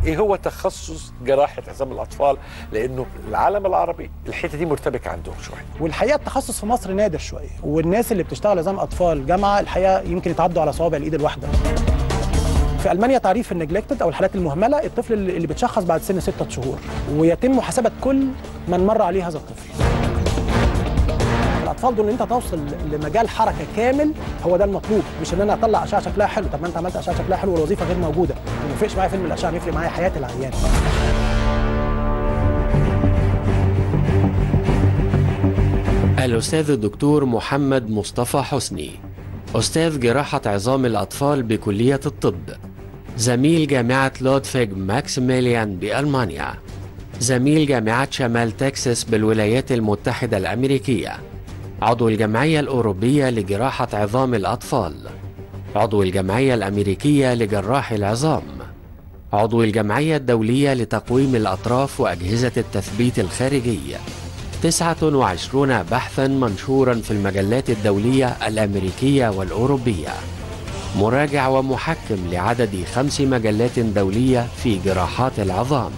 ايه هو تخصص جراحه عظام الاطفال لانه العالم العربي الحته دي مرتبكه عندهم شويه والحقيقه التخصص في مصر نادر شويه والناس اللي بتشتغل عظام اطفال جامعه الحقيقه يمكن يتعدوا على صوابع الايد الواحده في المانيا تعريف النجلكتد او الحالات المهمله الطفل اللي بتشخص بعد سن ستة شهور ويتم محاسبه كل من مر عليه هذا الطفل الاطفال دول ان انت توصل لمجال حركه كامل هو ده المطلوب مش ان انا اطلع اشعه شكلها حلو طب ما انت عملت اشعه شكلها حلو والوظيفه غير موجوده ما يفرقش معايا فيلم الاشعه بيفرق معايا حياه العيان الأستاذ الدكتور محمد مصطفى حسني أستاذ جراحة عظام الأطفال بكلية الطب زميل جامعة لودفيج ماكسيميليان بألمانيا زميل جامعة شمال تكساس بالولايات المتحدة الأمريكية عضو الجمعية الأوروبية لجراحة عظام الأطفال عضو الجمعية الأمريكية لجراح العظام عضو الجمعية الدولية لتقويم الأطراف وأجهزة التثبيت الخارجي 29 بحثا منشورا في المجلات الدولية الأمريكية والأوروبية مراجع ومحكم لعدد خمس مجلات دولية في جراحات العظام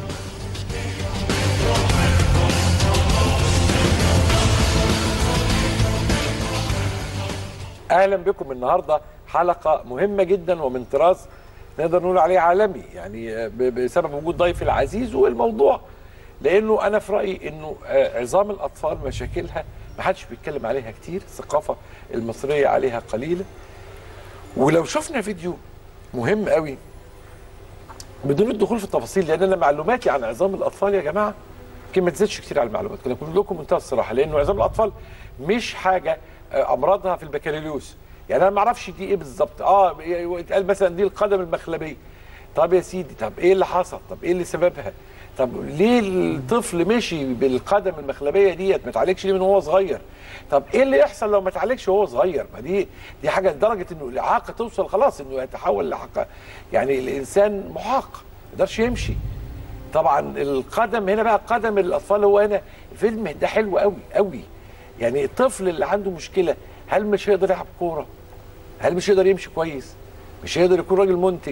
اهلا بكم النهارده حلقه مهمه جدا ومن طراز نقدر نقول عليه عالمي يعني ب- بسبب وجود ضيفي العزيز والموضوع لانه انا في رايي انه آه، عظام الاطفال مشاكلها ما حدش بيتكلم عليها كتير الثقافه المصريه عليها قليله ولو شفنا فيديو مهم قوي بدون الدخول في التفاصيل لان انا معلوماتي عن عظام الاطفال يا جماعه يمكن ما تزيدش كتير على المعلومات كنا بقول لكم منتهى الصراحه لانه عظام الاطفال مش حاجه آه، امراضها في البكالوريوس يعني انا ما اعرفش دي ايه بالظبط اه اتقال مثلا دي القدم المخلبيه طب يا سيدي طب ايه اللي حصل طب ايه اللي سببها طب ليه الطفل مشي بالقدم المخلبيه ديت ما اتعالجش ليه من وهو صغير طب ايه اللي يحصل لو ما اتعالجش وهو صغير ما دي دي حاجه لدرجه انه الاعاقه توصل خلاص انه يتحول لحق يعني الانسان محاق ما يقدرش يمشي طبعا القدم هنا بقى قدم الاطفال هو هنا الفيلم ده حلو قوي قوي يعني الطفل اللي عنده مشكله هل مش هيقدر يلعب كوره هل مش هيقدر يمشي كويس مش هيقدر يكون راجل منتج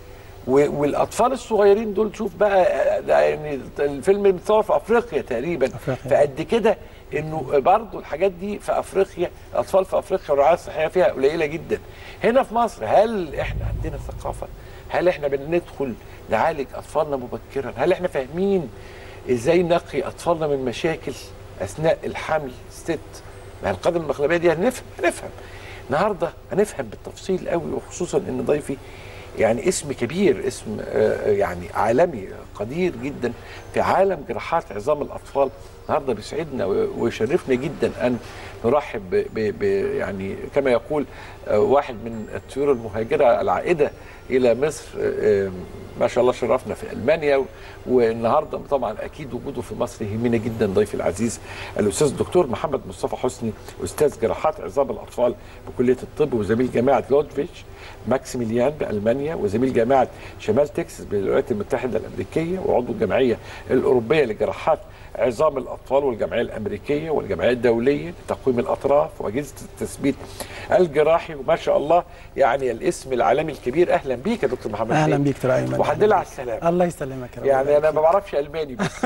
و- والاطفال الصغيرين دول شوف بقى ده يعني الفيلم متصور في افريقيا تقريبا أفريقيا. فقد كده انه برضه الحاجات دي في افريقيا الاطفال في افريقيا والرعايه الصحيه فيها قليله جدا هنا في مصر هل احنا عندنا ثقافه هل احنا بندخل نعالج اطفالنا مبكرا هل احنا فاهمين ازاي نقي اطفالنا من مشاكل اثناء الحمل الست مع القدم المخلبيه دي هنفهم هنفهم النهارده هنفهم بالتفصيل قوي وخصوصا ان ضيفي يعني اسم كبير اسم آه، يعني عالمي قدير جدا في عالم جراحات عظام الاطفال النهارده بيسعدنا و- ويشرفنا جدا ان نرحب ب ب ب يعني كما يقول آه، واحد من الطيور المهاجره العائده الى مصر آه، ما شاء الله شرفنا في المانيا والنهارده طبعا اكيد وجوده في مصر يهمنا جدا ضيفي العزيز الاستاذ الدكتور محمد مصطفى حسني استاذ جراحات عظام الاطفال بكليه الطب وزميل جامعه لودفيتش ماكسيميليان بالمانيا وزميل جامعه شمال تكساس بالولايات المتحده الامريكيه وعضو الجمعيه الاوروبيه لجراحات عظام الاطفال والجمعيه الامريكيه والجمعيه الدوليه لتقويم الاطراف واجهزه التثبيت الجراحي وما شاء الله يعني الاسم العالمي الكبير اهلا بيك يا دكتور محمد اهلا بيه. بيك دكتور ايمن وحد لله على السلامه الله يسلمك يا رب يعني انا ما بعرفش الماني بس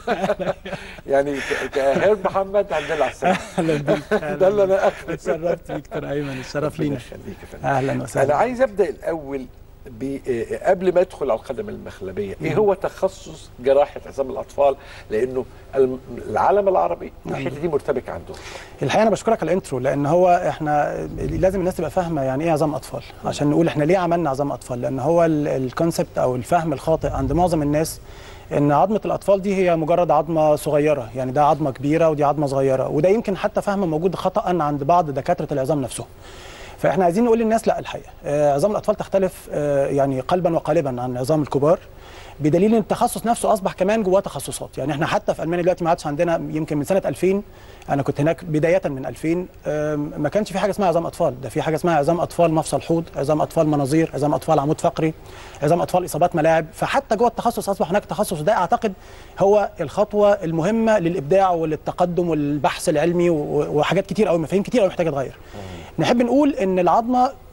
يعني ك- كهير محمد الحمد لله على السلامه اهلا بيك ده اللي انا اخده اتشرفت بيك دكتور ايمن الشرف ربنا لينا يخليك يا فندم. اهلا وسهلا انا عايز ابدا الاول ب- آه، قبل ما ادخل على القدم المخلبيه ايه هو تخصص جراحه عظام الاطفال لانه الم- العالم العربي الحته دي مرتبكه عندهم الحقيقه انا بشكرك على الانترو لان هو احنا لازم الناس تبقى فاهمه يعني ايه عظام اطفال عشان نقول احنا ليه عملنا عظام اطفال لان هو ال- الكونسبت او الفهم الخاطئ عند معظم الناس ان عظمه الاطفال دي هي مجرد عظمه صغيره يعني ده عظمه كبيره ودي عظمه صغيره وده يمكن حتى فهم موجود خطا عند بعض دكاتره العظام نفسهم فاحنا عايزين نقول للناس لا الحقيقه آه، عظام الاطفال تختلف آه، يعني قلبا وقالبا عن عظام الكبار بدليل ان التخصص نفسه اصبح كمان جواه تخصصات يعني احنا حتى في المانيا دلوقتي ما عادش عندنا يمكن من سنه 2000 انا كنت هناك بدايه من 2000 آم، ما كانش في حاجه اسمها عظام اطفال ده في حاجه اسمها عظام اطفال مفصل حوض عظام اطفال مناظير عظام اطفال عمود فقري عظام اطفال اصابات ملاعب فحتى جوه التخصص اصبح هناك تخصص ده اعتقد هو الخطوه المهمه للابداع وللتقدم والبحث العلمي و- وحاجات كتير قوي مفاهيم كتير قوي محتاجه تتغير نحب نقول ان العظمه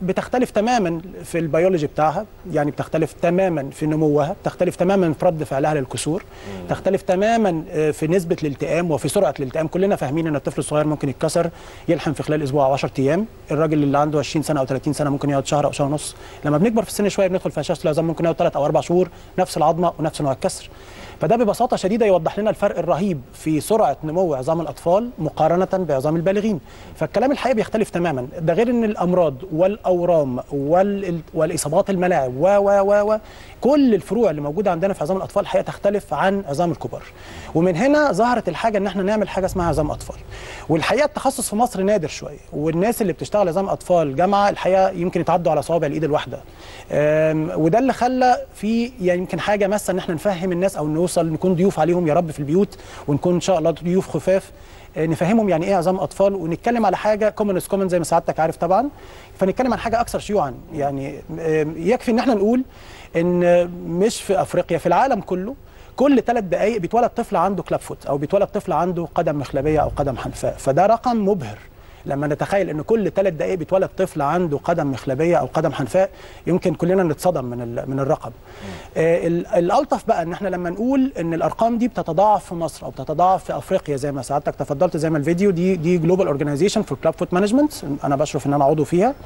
بتختلف تماما في البيولوجي بتاعها يعني بتختلف تماما في نموها بتختلف تماما في رد فعلها للكسور تختلف تماما آه، في نسبه الالتئام وفي سرعه الالتئام كلنا فاهمين ان الطفل الصغير ممكن يتكسر يلحم في خلال اسبوع او 10 ايام الراجل اللي عنده 20 سنه او 30 سنه ممكن يقعد شهر او شهر ونص لما بنكبر في السن شويه بندخل في هشاشه العظام ممكن يقعد 3 او 4 شهور نفس العظمه ونفس نوع الكسر فده ببساطه شديده يوضح لنا الفرق الرهيب في سرعه نمو عظام الاطفال مقارنه بعظام البالغين فالكلام الحقيقه بيختلف تماما ده غير ان الامراض والاورام وال... والاصابات الملاعب و و و و كل الفروع اللي موجوده عندنا في عظام الاطفال الحقيقه تختلف عن عظام الكبار ومن هنا ظهرت الحاجه ان احنا نعمل حاجه اسمها عظام اطفال والحقيقه التخصص في مصر نادر شويه والناس اللي بتشتغل عظام اطفال جامعه الحقيقه يمكن يتعدوا على صوابع الايد الواحده أم، وده اللي خلى في يعني يمكن حاجه ماسه ان احنا نفهم الناس او نوصل نكون ضيوف عليهم يا رب في البيوت ونكون ان شاء الله ضيوف خفاف آه، نفهمهم يعني ايه عظام اطفال ونتكلم على حاجه كومن از كومن زي ما سعادتك عارف طبعا فنتكلم عن حاجه اكثر شيوعا يعني آم، يكفي ان احنا نقول ان مش في افريقيا في العالم كله كل ثلاث دقائق بيتولد طفل عنده كلاب فوت او بيتولد طفل عنده قدم مخلبيه او قدم حنفاء فده رقم مبهر لما نتخيل ان كل ثلاث دقائق بيتولد طفل عنده قدم مخلبيه او قدم حنفاء يمكن كلنا نتصدم من ال- من الرقم. آه، ال- الالطف بقى ان احنا لما نقول ان الارقام دي بتتضاعف في مصر او بتتضاعف في افريقيا زي ما سعادتك تفضلت زي ما الفيديو دي دي جلوبال اورجانيزيشن فور كلاب فوت مانجمنت انا بشرف ان انا عضو فيها.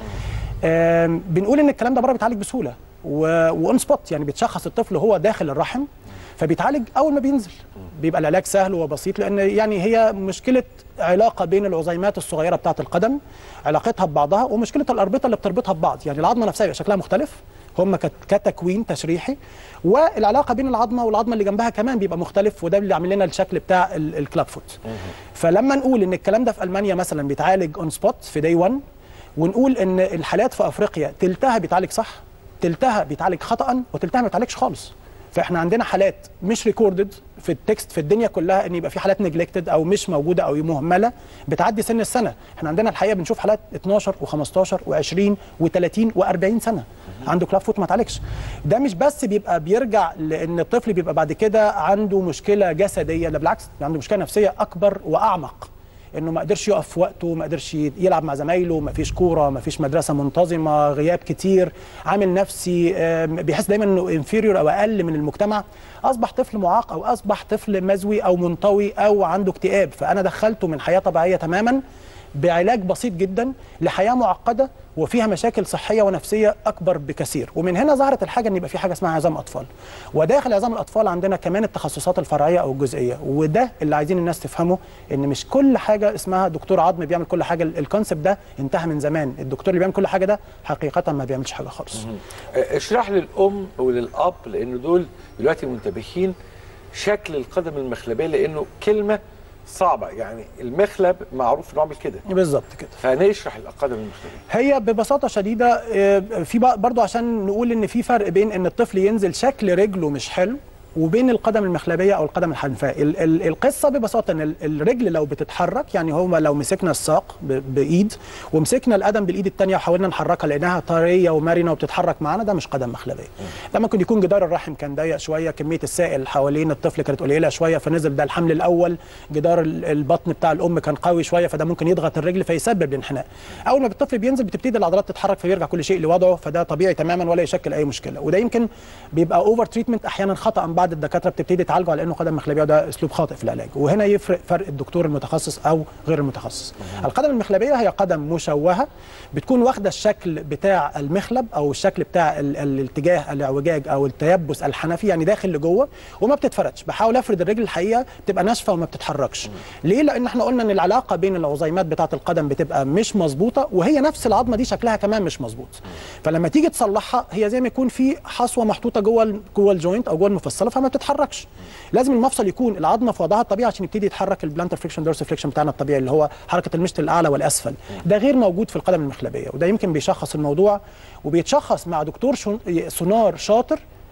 آم، بنقول ان الكلام ده بره بيتعالج بسهوله واون سبوت يعني بيتشخص الطفل وهو داخل الرحم فبيتعالج اول ما بينزل بيبقى العلاج سهل وبسيط لان يعني هي مشكله علاقه بين العظيمات الصغيره بتاعه القدم علاقتها ببعضها ومشكله الاربطه اللي بتربطها ببعض يعني العظمه نفسها يبقى شكلها مختلف هم كت- كتكوين تشريحي والعلاقه بين العظمه والعظمه اللي جنبها كمان بيبقى مختلف وده اللي عامل لنا الشكل بتاع ال- الكلاب فوت فلما نقول ان الكلام ده في المانيا مثلا بيتعالج اون سبوت في داي 1 ونقول ان الحالات في افريقيا تلتها بيتعالج صح تلتها بيتعالج خطا وتلتها ما بيتعالجش خالص فاحنا عندنا حالات مش ريكوردد في التكست في الدنيا كلها ان يبقى في حالات نجلكتد او مش موجوده او مهمله بتعدي سن السنه احنا عندنا الحقيقه بنشوف حالات 12 و15 و20 و30 و40 سنه عنده كلاب فوت ما اتعالجش ده مش بس بيبقى بيرجع لان الطفل بيبقى بعد كده عنده مشكله جسديه لا بالعكس عنده مشكله نفسيه اكبر واعمق انه ما قدرش يقف في وقته ما قدرش يلعب مع زمايله ما فيش كوره ما فيش مدرسه منتظمه غياب كتير عامل نفسي آم، بيحس دايما انه انفيريور او اقل من المجتمع اصبح طفل معاق او اصبح طفل مزوي او منطوي او عنده اكتئاب فانا دخلته من حياه طبيعيه تماما بعلاج بسيط جدا لحياه معقده وفيها مشاكل صحيه ونفسيه اكبر بكثير ومن هنا ظهرت الحاجه ان يبقى في حاجه اسمها عظام اطفال وداخل عظام الاطفال عندنا كمان التخصصات الفرعيه او الجزئيه وده اللي عايزين الناس تفهمه ان مش كل حاجه اسمها دكتور عظم بيعمل كل حاجه الكونسبت ده انتهى من زمان الدكتور اللي بيعمل كل حاجه ده حقيقه ما بيعملش حاجه خالص آه، اشرح للام وللاب لان دول دلوقتي منتبهين شكل القدم المخلبيه لانه كلمه صعبه يعني المخلب معروف انه عامل كده بالظبط كده فنشرح القدم المخلبيه هي ببساطه شديده آه، في بق- برضو عشان نقول ان في فرق بين ان الطفل ينزل شكل رجله مش حلو وبين القدم المخلبيه او القدم الحنفاء ال- ال- القصه ببساطه ان ال- الرجل لو بتتحرك يعني هو لو مسكنا الساق ب- بايد ومسكنا القدم بالايد الثانيه وحاولنا نحركها لانها طريه ومرنه وبتتحرك معانا ده مش قدم مخلبيه ده ممكن يكون جدار الرحم كان ضيق شويه كميه السائل حوالين الطفل كانت قليله شويه فنزل ده الحمل الاول جدار ال- البطن بتاع الام كان قوي شويه فده ممكن يضغط الرجل فيسبب الانحناء اول ما الطفل بينزل بتبتدي العضلات تتحرك فيرجع كل شيء لوضعه فده طبيعي تماما ولا يشكل اي مشكله وده يمكن بيبقى اوفر تريتمنت احيانا خطا بعض الدكاتره بتبتدي تعالجه على انه قدم مخلبيه وده اسلوب خاطئ في العلاج وهنا يفرق فرق الدكتور المتخصص او غير المتخصص القدم المخلبيه هي قدم مشوهه بتكون واخده الشكل بتاع المخلب او الشكل بتاع ال- الاتجاه الاعوجاج او التيبس الحنفي يعني داخل لجوه وما بتتفردش بحاول افرد الرجل الحقيقه بتبقى ناشفه وما بتتحركش ليه لان احنا قلنا ان العلاقه بين العظيمات بتاعه القدم بتبقى مش مظبوطه وهي نفس العظمه دي شكلها كمان مش مظبوط فلما تيجي تصلحها هي زي ما يكون في حصوه محطوطه جوه ال- جوه الجوينت او جوه المفصله فما بتتحركش لازم المفصل يكون العظمه في وضعها الطبيعي عشان يبتدي يتحرك البلانتر فريكشن دورس فريكشن بتاعنا الطبيعي اللي هو حركه المشط الاعلى والاسفل ده غير موجود في القدم المخلبيه وده يمكن بيشخص الموضوع وبيتشخص مع دكتور شن- سونار شاطر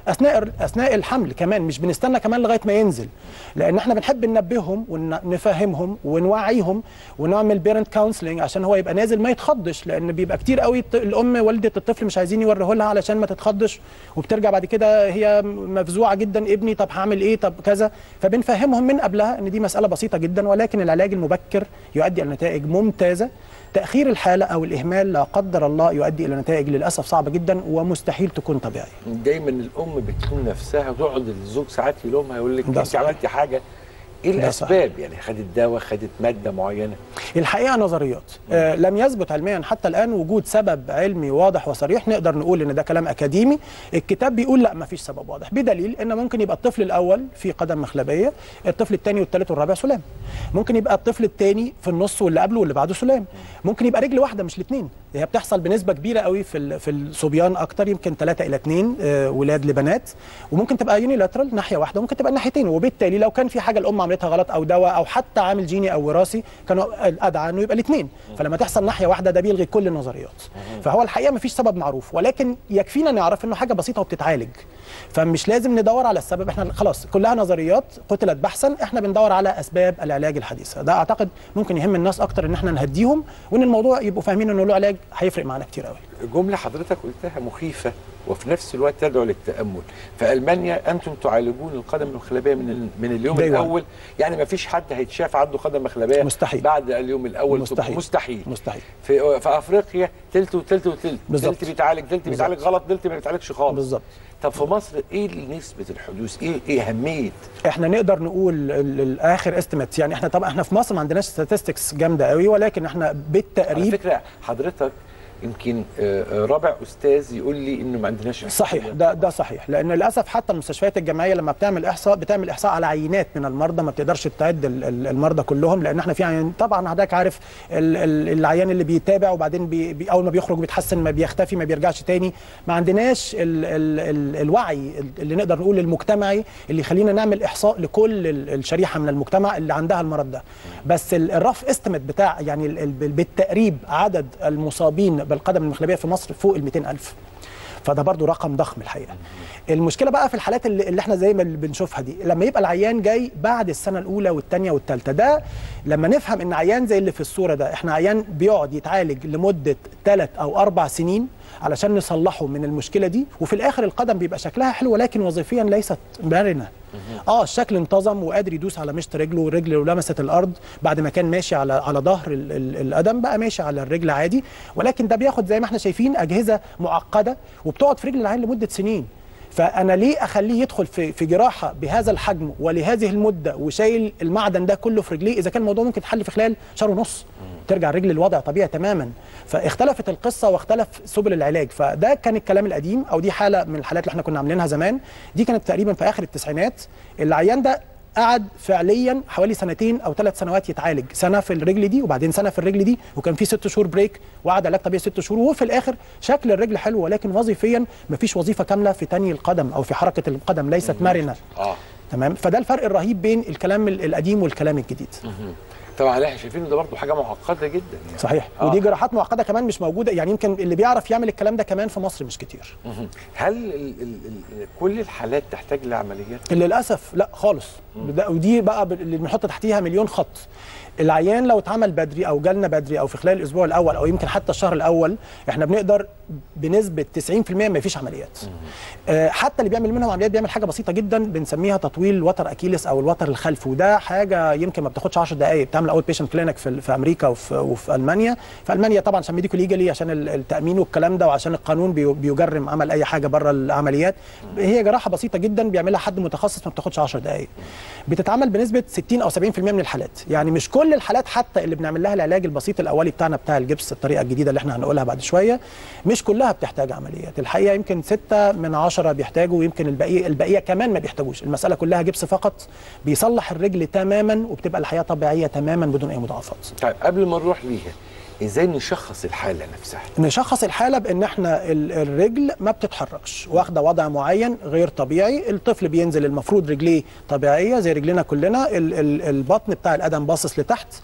اثناء اثناء الحمل كمان مش بنستنى كمان لغايه ما ينزل لان احنا بنحب ننبههم ونفهمهم ونوعيهم ونعمل بيرنت كونسلنج عشان هو يبقى نازل ما يتخضش لان بيبقى كتير قوي الط- الام والده الطفل مش عايزين يوريه لها علشان ما تتخضش وبترجع بعد كده هي مفزوعه جدا ابني طب هعمل ايه طب كذا فبنفهمهم من قبلها ان دي مساله بسيطه جدا ولكن العلاج المبكر يؤدي الى نتائج ممتازه تاخير الحاله او الاهمال لا قدر الله يؤدي الى نتائج للاسف صعبه جدا ومستحيل تكون طبيعيه دايما الام بتلوم نفسها تقعد الزوج ساعات يلومها يقول لك ده انت صحيح. عملتي حاجه ايه ده الاسباب يعني خدت دواء خدت ماده معينه الحقيقه نظريات آه لم يثبت علميا حتى الان وجود سبب علمي واضح وصريح نقدر نقول ان ده كلام اكاديمي الكتاب بيقول لا ما فيش سبب واضح بدليل ان ممكن يبقى الطفل الاول في قدم مخلبيه الطفل الثاني والثالث والرابع سلام ممكن يبقى الطفل الثاني في النص واللي قبله واللي بعده سلام ممكن يبقى رجل واحده مش الاثنين هي بتحصل بنسبه كبيره قوي في ال- في الصبيان اكتر يمكن 3 الى 2 آه ولاد لبنات وممكن تبقى يونيلاترال ناحيه واحده وممكن تبقى الناحيتين وبالتالي لو كان في حاجه الام عملتها غلط او دواء او حتى عامل جيني او وراثي كانوا الادعى انه يبقى الاثنين فلما تحصل ناحيه واحده ده بيلغي كل النظريات فهو الحقيقه مفيش سبب معروف ولكن يكفينا نعرف انه حاجه بسيطه وبتتعالج فمش لازم ندور على السبب احنا خلاص كلها نظريات قتلت بحثا احنا بندور على اسباب العلاج الحديثه ده اعتقد ممكن يهم الناس اكتر ان احنا نهديهم وان الموضوع يبقوا فاهمين انه له علاج هيفرق معانا كتير قوي جمله حضرتك قلتها مخيفه وفي نفس الوقت تدعو للتامل في المانيا انتم تعالجون القدم المخلبيه من ال- من اليوم Day one. الاول يعني ما فيش حد هيتشاف عنده قدم مخلبيه مستحيل. بعد اليوم الاول مستحيل. مستحيل مستحيل في في افريقيا تلت وتلت وتلت بالظبط. تلت بيتعالج تلت بيتعالج غلط تلت ما بيتعالجش خالص بالظبط طب في مصر ايه نسبه الحدوث ايه ايه اهميه احنا نقدر نقول ال- الاخر استيميت يعني احنا طبعا احنا في مصر ما عندناش statistics جامده قوي ولكن احنا على بالتقريب فكره حضرتك يمكن آه، آه، رابع استاذ يقول لي انه ما عندناش صحيح ده ده صحيح لان للاسف حتى المستشفيات الجامعيه لما بتعمل احصاء بتعمل احصاء على عينات من المرضى ما بتقدرش تعد ال- ال- المرضى كلهم لان احنا في عيان طبعا حضرتك عارف ال- ال- العيان اللي بيتابع وبعدين بي بي اول ما بيخرج بيتحسن ما بيختفي ما بيرجعش تاني ما عندناش ال ال ال الوعي اللي نقدر نقول المجتمعي اللي يخلينا نعمل احصاء لكل ال- الشريحه من المجتمع اللي عندها المرض ده بس ال- الرف استيميت بتاع يعني ال- ال- بالتقريب عدد المصابين بالقدم المخلبيه في مصر فوق ال 200000 فده برضو رقم ضخم الحقيقه المشكله بقى في الحالات اللي, اللي احنا زي ما اللي بنشوفها دي لما يبقى العيان جاي بعد السنه الاولى والثانيه والثالثه ده لما نفهم ان عيان زي اللي في الصوره ده احنا عيان بيقعد يتعالج لمده ثلاث او اربع سنين علشان نصلحه من المشكله دي وفي الاخر القدم بيبقى شكلها حلو ولكن وظيفيا ليست مرنه اه الشكل انتظم وقادر يدوس على مشط رجله ورجله لمست الارض بعد ما كان ماشي على على ظهر ال- ال- القدم بقى ماشي على الرجل عادي ولكن ده بياخد زي ما احنا شايفين اجهزه معقده وبتقعد في رجل العين لمده سنين فانا ليه اخليه يدخل في في جراحه بهذا الحجم ولهذه المده وشايل المعدن ده كله في رجليه اذا كان الموضوع ممكن يتحل في خلال شهر ونص ترجع الرجل للوضع طبيعي تماما فاختلفت القصه واختلف سبل العلاج فده كان الكلام القديم او دي حاله من الحالات اللي احنا كنا عاملينها زمان دي كانت تقريبا في اخر التسعينات العيان ده قعد فعليا حوالي سنتين او ثلاث سنوات يتعالج سنه في الرجل دي وبعدين سنه في الرجل دي وكان في ست شهور بريك وقعد علاج طبيعي ست شهور وفي الاخر شكل الرجل حلو ولكن وظيفيا مفيش وظيفه كامله في تاني القدم او في حركه القدم ليست مرنه اه تمام فده الفرق الرهيب بين الكلام ال- القديم والكلام الجديد طبعا احنا شايفين ده برضه حاجه معقده جدا يعني صحيح آه. ودي جراحات معقده كمان مش موجوده يعني يمكن اللي بيعرف يعمل الكلام ده كمان في مصر مش كتير مهم. هل ال ال ال كل الحالات تحتاج لعمليات؟ للاسف لا خالص ده ودي بقى ب- اللي بنحط تحتيها مليون خط العيان لو اتعمل بدري او جالنا بدري او في خلال الاسبوع الاول او يمكن حتى الشهر الاول احنا بنقدر بنسبه 90% ما فيش عمليات آه، حتى اللي بيعمل منهم عمليات بيعمل حاجه بسيطه جدا بنسميها تطويل وتر اكيلس او الوتر الخلفي وده حاجه يمكن ما بتاخدش 10 دقائق بتعمل اوت بيشنت كلينك في, في امريكا وفي, وفي المانيا في المانيا طبعا عشان ميديكو ليجالي عشان ال- التامين والكلام ده وعشان القانون بيو- بيجرم عمل اي حاجه بره العمليات هي جراحه بسيطه جدا بيعملها حد متخصص ما بتاخدش 10 دقائق بتتعمل بنسبه 60 او 70% من الحالات يعني مش كل الحالات حتى اللي بنعمل لها العلاج البسيط الاولي بتاعنا بتاع الجبس الطريقه الجديده اللي احنا هنقولها بعد شويه مش كلها بتحتاج عمليات الحقيقه يمكن 6 من 10 بيحتاجوا ويمكن البقيه البقيه كمان ما بيحتاجوش المساله كلها جبس فقط بيصلح الرجل تماما وبتبقى الحياه طبيعيه تماما بدون اي مضاعفات طيب قبل ما نروح ليها ازاي نشخص الحاله نفسها؟ نشخص الحاله بان احنا ال- الرجل ما بتتحركش واخده وضع معين غير طبيعي الطفل بينزل المفروض رجليه طبيعيه زي رجلنا كلنا ال- ال- البطن بتاع القدم باصص لتحت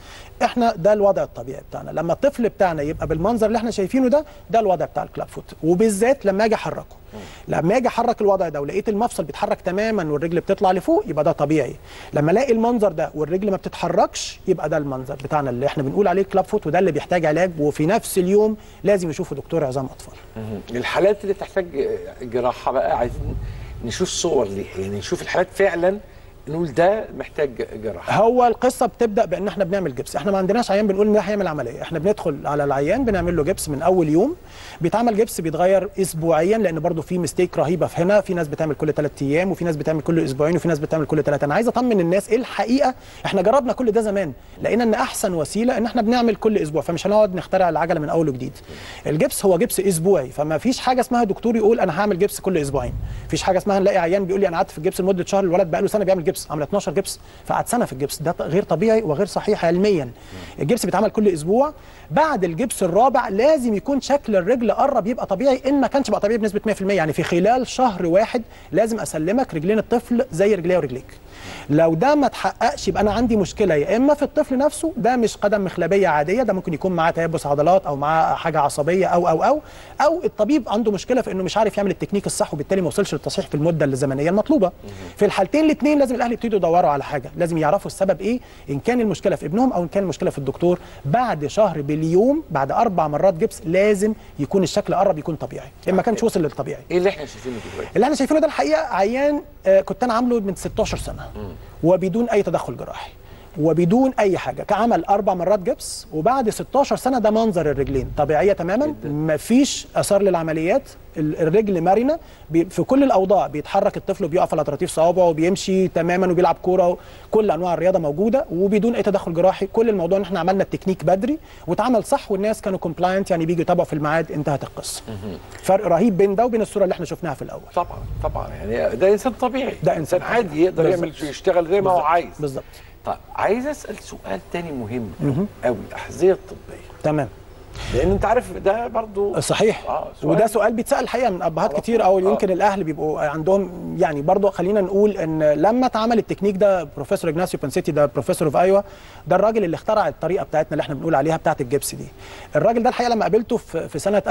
احنا ده الوضع الطبيعي بتاعنا لما الطفل بتاعنا يبقى بالمنظر اللي احنا شايفينه ده ده الوضع بتاع الكلاب فوت وبالذات لما اجي احركه لما اجي احرك الوضع ده ولقيت المفصل بيتحرك تماما والرجل بتطلع لفوق يبقى ده طبيعي لما الاقي المنظر ده والرجل ما بتتحركش يبقى ده المنظر بتاعنا اللي احنا بنقول عليه كلاب فوت وده اللي بيحتاج علاج وفي نفس اليوم لازم يشوفوا دكتور عظام اطفال الحالات اللي تحتاج جراحه بقى عايزين نشوف صور ليها يعني نشوف الحالات فعلا نقول ده محتاج جراحه هو القصه بتبدا بان احنا بنعمل جبس احنا ما عندناش عيان بنقول ان ده هيعمل عمليه احنا بندخل على العيان بنعمل له جبس من اول يوم بيتعمل جبس بيتغير اسبوعيا لان برضو في ميستيك رهيبه في هنا في ناس بتعمل كل ثلاث ايام وفي ناس بتعمل كل اسبوعين وفي ناس بتعمل كل ثلاثه انا عايز اطمن الناس ايه الحقيقه احنا جربنا كل ده زمان لقينا ان احسن وسيله ان احنا بنعمل كل اسبوع فمش هنقعد نخترع العجله من اول وجديد الجبس هو جبس اسبوعي فما فيش حاجه اسمها دكتور يقول انا هعمل جبس كل اسبوعين مفيش حاجه اسمها نلاقي عيان بيقول لي انا قعدت في الجبس لمده شهر الولد بقى له سنه بيعمل جبس عمل 12 جبس فقعد سنه في الجبس ده غير طبيعي وغير صحيح علميا الجبس بيتعمل كل اسبوع بعد الجبس الرابع لازم يكون شكل الرجل قرب يبقى طبيعي ان ما كانش بقى طبيعي بنسبه 100% يعني في خلال شهر واحد لازم اسلمك رجلين الطفل زي رجليه ورجليك لو ده ما اتحققش يبقى انا عندي مشكله يا اما في الطفل نفسه ده مش قدم مخلبيه عاديه ده ممكن يكون معاه تيبس عضلات او معاه حاجه عصبيه او او او او الطبيب عنده مشكله في انه مش عارف يعمل التكنيك الصح وبالتالي ما وصلش للتصحيح في المده الزمنيه المطلوبه في الحالتين الاثنين لازم الاهل يبتدوا يدوروا على حاجه لازم يعرفوا السبب ايه ان كان المشكله في ابنهم او ان كان المشكله في الدكتور بعد شهر باليوم بعد اربع مرات جبس لازم يكون الشكل قرب يكون طبيعي اما كانش وصل للطبيعي ايه اللي احنا شايفينه دلوقتي اللي احنا شايفينه ده الحقيقه عيان آه، كنت انا عامله من 16 سنه وبدون اي تدخل جراحي وبدون اي حاجه كعمل اربع مرات جبس وبعد 16 سنه ده منظر الرجلين طبيعيه تماما مفيش اثار للعمليات ال- الرجل مرنه بي- في كل الاوضاع بيتحرك الطفل وبيقف على طراطيف صوابعه وبيمشي تماما وبيلعب كوره كل انواع الرياضه موجوده وبدون اي تدخل جراحي كل الموضوع ان احنا عملنا التكنيك بدري واتعمل صح والناس كانوا كومبلاينت يعني بيجوا يتابعوا في الميعاد انتهت القصه فرق رهيب بين ده وبين الصوره اللي احنا شفناها في الاول طبعا طبعا يعني ده انسان طبيعي ده إنسان عادي يقدر بالظبط. يعمل يشتغل زي ما هو عايز بالظبط طيب عايز اسال سؤال تاني مهم قوي الاحذيه الطبيه تمام لان انت عارف ده برضو صحيح آه، سؤال. وده سؤال بيتسال الحقيقه من ابهات على كتير طول. او آه. يمكن الاهل بيبقوا عندهم يعني برضه خلينا نقول ان لما اتعمل التكنيك ده بروفيسور اجناسيو بانسيتي ده بروفيسور اوف ايوا ده الراجل اللي اخترع الطريقه بتاعتنا اللي احنا بنقول عليها بتاعه الجبس دي الراجل ده الحقيقه لما قابلته في في سنه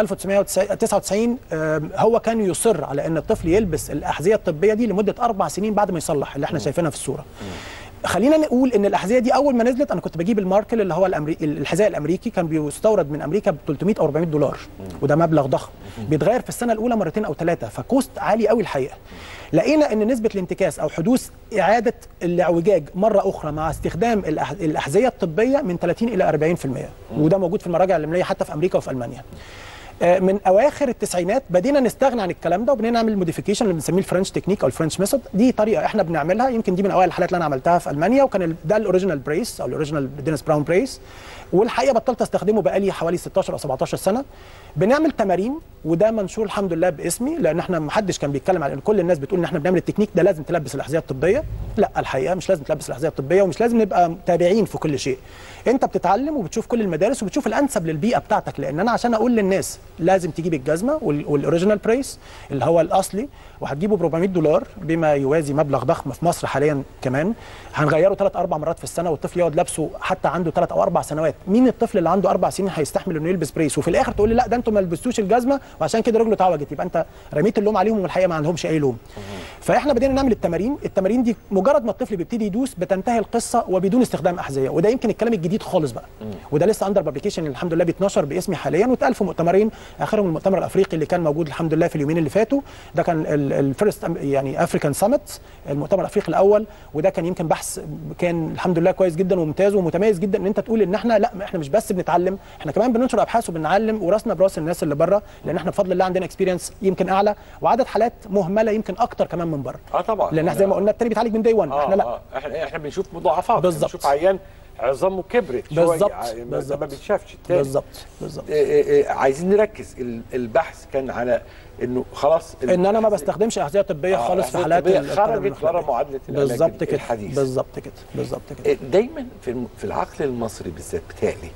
1999 آم، هو كان يصر على ان الطفل يلبس الاحذيه الطبيه دي لمده اربع سنين بعد ما يصلح اللي احنا شايفينها في الصوره خلينا نقول ان الاحذيه دي اول ما نزلت انا كنت بجيب الماركل اللي هو الأمري... الحذاء الامريكي كان بيستورد من امريكا ب 300 او 400 دولار وده مبلغ ضخم بيتغير في السنه الاولى مرتين او ثلاثه فكوست عالي قوي الحقيقه لقينا ان نسبه الانتكاس او حدوث اعاده الاعوجاج مره اخرى مع استخدام الأح... الاحذيه الطبيه من 30 الى 40% وده موجود في المراجع العلميه حتى في امريكا وفي المانيا آه، من اواخر التسعينات بدينا نستغنى عن الكلام ده وبدينا نعمل موديفيكيشن اللي بنسميه الفرنش تكنيك او الفرنش ميثود دي طريقه احنا بنعملها يمكن دي من اوائل الحالات اللي انا عملتها في المانيا وكان ال- ده الاوريجينال بريس او الاوريجينال دينيس براون بريس والحقيقه بطلت استخدمه بقالي حوالي 16 او 17 سنه بنعمل تمارين وده منشور الحمد لله باسمي لان احنا ما حدش كان بيتكلم على ان كل الناس بتقول ان احنا بنعمل التكنيك ده لازم تلبس الاحذيه الطبيه لا الحقيقه مش لازم تلبس الاحذيه الطبيه ومش لازم نبقى تابعين في كل شيء انت بتتعلم وبتشوف كل المدارس وبتشوف الانسب للبيئه بتاعتك لان انا عشان اقول للناس لازم تجيب الجزمه وال- والاوريجينال بريس اللي هو الاصلي وهتجيبه ب 400 دولار بما يوازي مبلغ ضخم في مصر حاليا كمان هنغيره ثلاث اربع مرات في السنه والطفل يقعد لابسه حتى عنده ثلاث او اربع سنوات مين الطفل اللي عنده اربع سنين هيستحمل انه يلبس بريس وفي الاخر تقول لي لا ده انتوا ما لبستوش الجزمه وعشان كده رجله اتعوجت يبقى انت رميت اللوم عليهم والحقيقه ما عندهمش اي لوم فاحنا بدينا نعمل التمارين التمارين دي مجرد ما الطفل بيبتدي يدوس بتنتهي القصه وبدون استخدام احذيه وده يمكن الكلام الجديد خالص بقى وده لسه اندر بابليكيشن الحمد لله بيتنشر باسمي حاليا واتقال في مؤتمرين اخرهم المؤتمر الافريقي اللي كان موجود الحمد لله في اليومين اللي فاتوا ده كان الفيرست يعني افريكان سامت المؤتمر الافريقي الاول وده كان يمكن بحث كان الحمد لله كويس جدا وممتاز ومتميز جدا ان انت تقول ان احنا لا احنا مش بس بنتعلم احنا كمان بننشر ابحاث وبنعلم وراسنا براس الناس اللي بره لان احنا بفضل الله عندنا اكسبيرينس يمكن اعلى وعدد حالات مهمله يمكن اكتر كمان من بره اه طبعا لان احنا زي ما قلنا التاني بيتعالج من داي 1 آه احنا لا آه. احنا احنا بنشوف مضاعفات بالظبط. بنشوف عيان عظامه كبرت شوية. بالظبط. ع- ما- بالظبط. ما بيتشافش التاني بالظبط بالظبط إيه إيه إيه، عايزين نركز ال- البحث كان على انه خلاص ال- ان انا ما الأحذية- بستخدمش احذيه طبيه آه، خالص في الأحذية حالات الطبية ال- خرجت القدم بره المخلوقية. معادلة العلاج بالظبط كده الحديث. بالظبط كده بالظبط كده إيه، دايما في الم- في العقل المصري بالذات بتاعي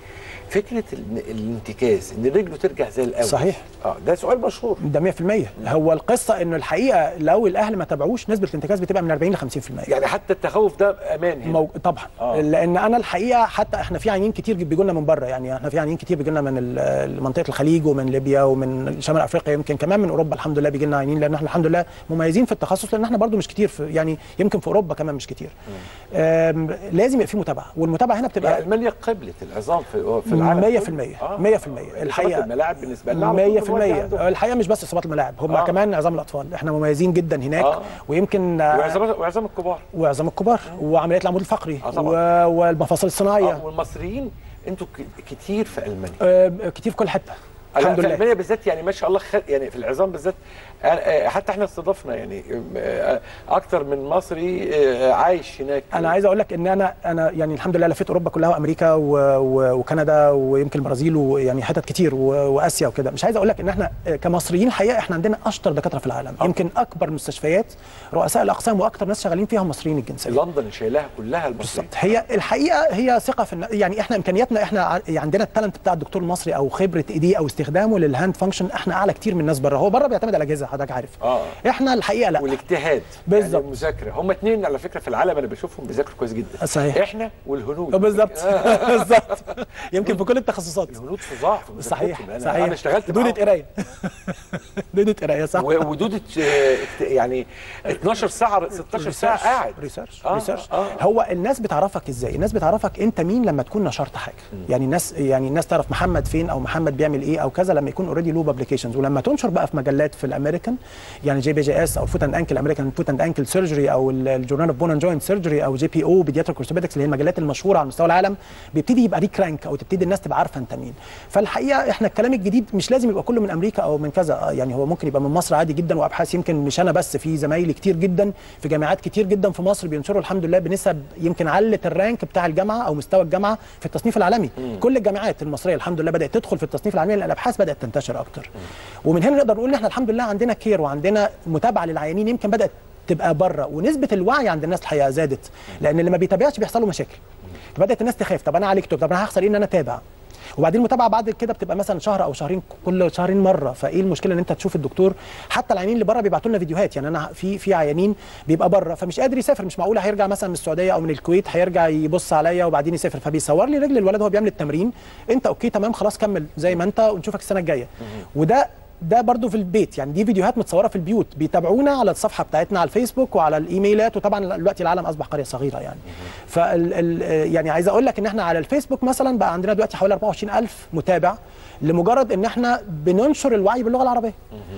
فكره ال- الانتكاس ان رجله ترجع زي الاول صحيح. اه ده سؤال مشهور ده 100% هو القصه انه الحقيقه لو الاهل ما تابعوش نسبه الانتكاس بتبقى من 40 ل 50% يعني حتى التخوف ده امان هنا مو... طبعا آه. آه. لان انا الحقيقه حتى احنا في عيانين كتير بيجوا لنا من بره يعني احنا في عيانين كتير بيجوا لنا من ال- منطقه الخليج ومن ليبيا ومن شمال افريقيا يمكن كمان من اوروبا الحمد لله بيجي لنا عيانين لان احنا الحمد لله مميزين في التخصص لان احنا برضو مش كتير في يعني يمكن في اوروبا كمان مش كتير آم، لازم يبقى في متابعه والمتابعه هنا يعني بتبقى المانيا قبلت العظام في في العالم 100% كله. 100% الحقيقه الملاعب بالنسبه لنا على طول دلوقتي 100% عندهم. الحقيقه مش بس اصابات الملاعب هم آه. آه. كمان عظام الاطفال احنا مميزين جدا هناك آه. آه. ويمكن آه، وعظام وعظام الكبار وعظام الكبار وعمليات العمود الفقري آه طبعاً. و- والمفاصل الصناعيه آه والمصريين انتوا ك- كتير في المانيا آه، كتير في كل حته الحمد في لله المانيا بالذات يعني ما شاء الله خ... يعني في العظام بالذات آه، آه، حتى احنا استضفنا يعني آه، اكتر من مصري آه، عايش هناك انا عايز اقول لك ان انا انا يعني الحمد لله لفيت اوروبا كلها وامريكا و... و... وكندا ويمكن البرازيل ويعني حتت كتير و... واسيا وكده مش عايز اقول لك ان احنا كمصريين الحقيقه احنا عندنا اشطر دكاتره في العالم يمكن اكبر مستشفيات رؤساء الاقسام واكتر ناس شغالين فيها هم مصريين الجنسيه لندن شايلها كلها المصريين بالظبط هي الحقيقه هي ثقه في الن- يعني احنا امكانياتنا احنا ع- عندنا التالنت بتاع الدكتور المصري او خبره ايديه او استخدامه للهاند فانكشن احنا اعلى كتير من الناس بره هو بره بيعتمد على اجهزه حضرتك عارف آه. احنا الحقيقه لا والاجتهاد بالظبط. يعني المذاكره هم اتنين على فكره في العالم انا بشوفهم بيذاكروا كويس جدا صحيح. احنا والهنود بالظبط بالظبط يمكن في كل التخصصات الهنود فظاع في صحيح مذاكرتهم. انا صحيح انا اشتغلت دودة معاهم. قرايه دودة قرايه صح و- ودودة آه، اكت- يعني 12 ساعه 16 ساعه قاعد ريسيرش آه، ريسيرش آه. هو الناس بتعرفك ازاي الناس بتعرفك انت مين لما تكون نشرت حاجه يعني الناس يعني الناس تعرف محمد فين او محمد بيعمل ايه او كذا لما يكون اوريدي له بابليكيشنز ولما تنشر بقى في مجلات في الامريكان يعني جي بي جي اس او الفوت اند انكل امريكان فوت اند انكل سيرجري او ال- الجورنال اوف بون اند جوينت سيرجري او جي بي او بيدياتريك اورثوبيدكس اللي هي المجلات المشهوره على مستوى العالم بيبتدي يبقى ليك رانك او تبتدي الناس تبقى عارفه انت مين فالحقيقه احنا الكلام الجديد مش لازم يبقى كله من امريكا او من كذا آه، يعني هو ممكن يبقى من مصر عادي جدا وابحاث يمكن مش انا بس في زمايلي كتير جدا في جامعات كتير جدا في مصر بينشروا الحمد لله بنسب يمكن علت الرانك بتاع الجامعه او مستوى الجامعه في التصنيف العالمي كل الجامعات المصريه الحمد لله بدات تدخل في التصنيف العالمي لان الابحاث بدات تنتشر اكتر ومن هنا نقدر نقول ان احنا الحمد لله عندنا كير وعندنا متابعه للعيانين يمكن بدات تبقى بره ونسبه الوعي عند الناس الحقيقه زادت لان اللي ما بيتابعش بيحصل له مشاكل فبدات الناس تخاف طب انا عالجته طب انا هخسر ايه ان انا اتابع وبعدين المتابعه بعد كده بتبقى مثلا شهر او شهرين كل شهرين مره فايه المشكله ان انت تشوف الدكتور حتى العيانين اللي بره بيبعتوا لنا فيديوهات يعني انا في في عيانين بيبقى بره فمش قادر يسافر مش معقول هيرجع مثلا من السعوديه او من الكويت هيرجع يبص عليا وبعدين يسافر فبيصور لي رجل الولد وهو بيعمل التمرين انت اوكي تمام خلاص كمل زي ما انت ونشوفك السنه الجايه وده ده برضو في البيت يعني دي فيديوهات متصوره في البيوت بيتابعونا على الصفحه بتاعتنا على الفيسبوك وعلى الايميلات وطبعا دلوقتي العالم اصبح قريه صغيره يعني فال ال يعني عايز اقول لك ان احنا على الفيسبوك مثلا بقى عندنا دلوقتي حوالي 24000 متابع لمجرد ان احنا بننشر الوعي باللغه العربيه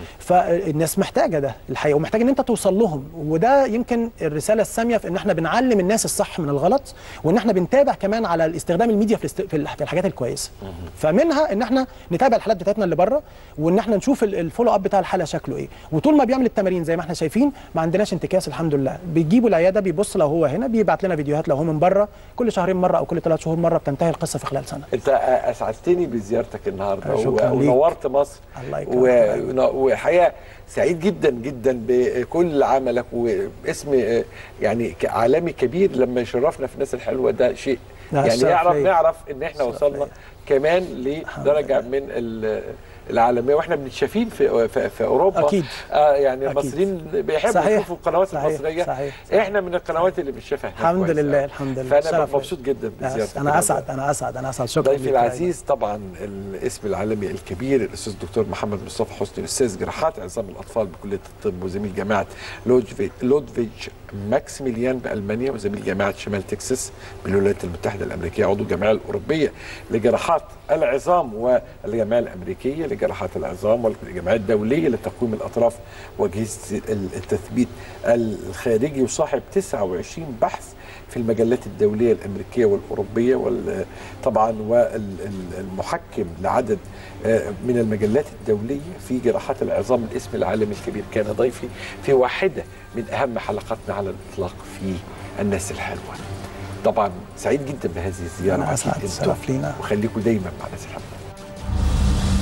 فالناس محتاجه ده الحقيقه ومحتاج ان انت توصل لهم وده يمكن الرساله الساميه في ان احنا بنعلم الناس الصح من الغلط وان احنا بنتابع كمان على الاستخدام الميديا في, الاست... في ال- في الحاجات الكويسه فمنها ان احنا نتابع الحالات بتاعتنا اللي بره وان احنا نشوف ال- الفولو اب بتاع الحاله شكله ايه وطول ما بيعمل التمارين زي ما احنا شايفين ما عندناش انتكاس الحمد لله بيجيبوا العياده بيبص لو هو هنا بيبعت لنا فيديوهات لو هو من بره كل شهرين مره او كل ثلاث شهور مره بتنتهي القصه في خلال سنه انت اسعدتني بزيارتك النهارده شكراً و- ليك. ونورت مصر الله يكرمك. و- وحقيقه سعيد جدا جدا بكل عملك واسم آه، يعني ك- عالمي كبير لما يشرفنا في الناس الحلوه ده شيء لا، يعني الشرف يعرف ليا. نعرف ان احنا الشرف وصلنا ليا. كمان لدرجه من ال- العالميه واحنا بنتشافين في في, في اوروبا أكيد. آه يعني أكيد. المصريين بيحبوا صحيح. يشوفوا القنوات صحيح. المصريه صحيح. صحيح. احنا من القنوات اللي بنشوفها هناك الحمد كويس لله أوي. الحمد لله فانا شرف مبسوط جدا بزيارتك انا اسعد انا اسعد انا اسعد شكرا ضيفي ليك. العزيز طبعا الاسم العالمي الكبير الاستاذ الدكتور محمد مصطفى حسني استاذ جراحات عظام الاطفال بكليه الطب وزميل جامعه لودفيج لودفيج ماكسيميليان بالمانيا وزميل جامعه شمال تكساس بالولايات المتحده الامريكيه عضو الجمعيه الاوروبيه لجراحات العظام والجمعيه الامريكيه لجراحات العظام والجمعيه الدوليه لتقويم الاطراف واجهزه التثبيت الخارجي وصاحب 29 بحث في المجلات الدوليه الامريكيه والاوروبيه وطبعا والمحكم لعدد آه، من المجلات الدوليه في جراحات العظام الاسم العالمي الكبير كان ضيفي في واحده من اهم حلقاتنا على الاطلاق في الناس الحلوه. طبعا سعيد جدا بهذه الزياره أنا أسعد. أكيد شرف أنتم. لينا. وخليكم دايما مع الناس الحلوه.